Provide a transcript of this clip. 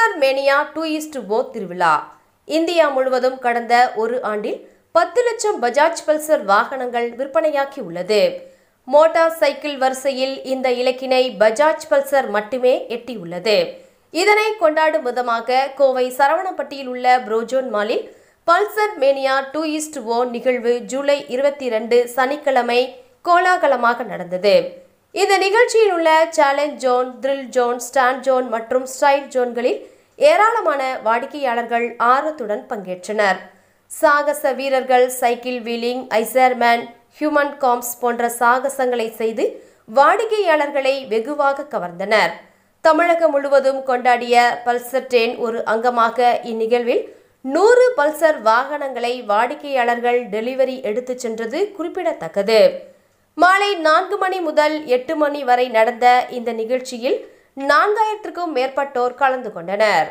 Pulsar mania twist O திருவிழா India முழுவதும் கடந்த ஒரு ஆண்டில் பத்து லட்சம் பஜாஜ் பல்சர் வாகனங்கள் விற்பனையாகி உள்ளது மோட்டார் சைக்கிள் வரிசையில் இந்த இலக்கினை பஜாஜ் பல்சர் மட்டுமே எட்டியுள்ளது இதனை கொண்டாடும் விதமாக கோவை சரவணப்பட்டியில் உள்ள புரோஜோன் மாலில் Pulsar mania twist O நிகழ்வு ஜூலை இருபத்தி ரெண்டு சனிக்கிழமை கோலாகலமாக நடந்தது இந்த நிகழ்ச்சியில் உள்ள challenge zone thrill zone stand zone மற்றும் ஸ்டைல் ஜோன்களில் ஏராளமான வாடிக்கையாளர்கள் ஆர்வத்துடன் பங்கேற்றனர் சாகச வீரர்கள் சைக்கிள் வீலிங் ஐசர்மேன் ஹியூமன் காம்ஸ் போன்ற சாகசங்களை செய்து வாடிக்கையாளர்களை வெகுவாக கவர்ந்தனர் தமிழகம் முழுவதும் கொண்டாடிய பல்சர் ட்ரெயின் ஒரு அங்கமாக இந்நிகழ்வில் நூறு பல்சர் வாகனங்களை வாடிக்கையாளர்கள் டெலிவரி எடுத்துச் சென்றது குறிப்பிடத்தக்கது மாலை நான்கு மணி முதல் எட்டு மணி வரை நடந்த இந்த நிகழ்ச்சியில் நான்காயிரத்திற்கும் மேற்பட்டோர் கலந்து கொண்டனர்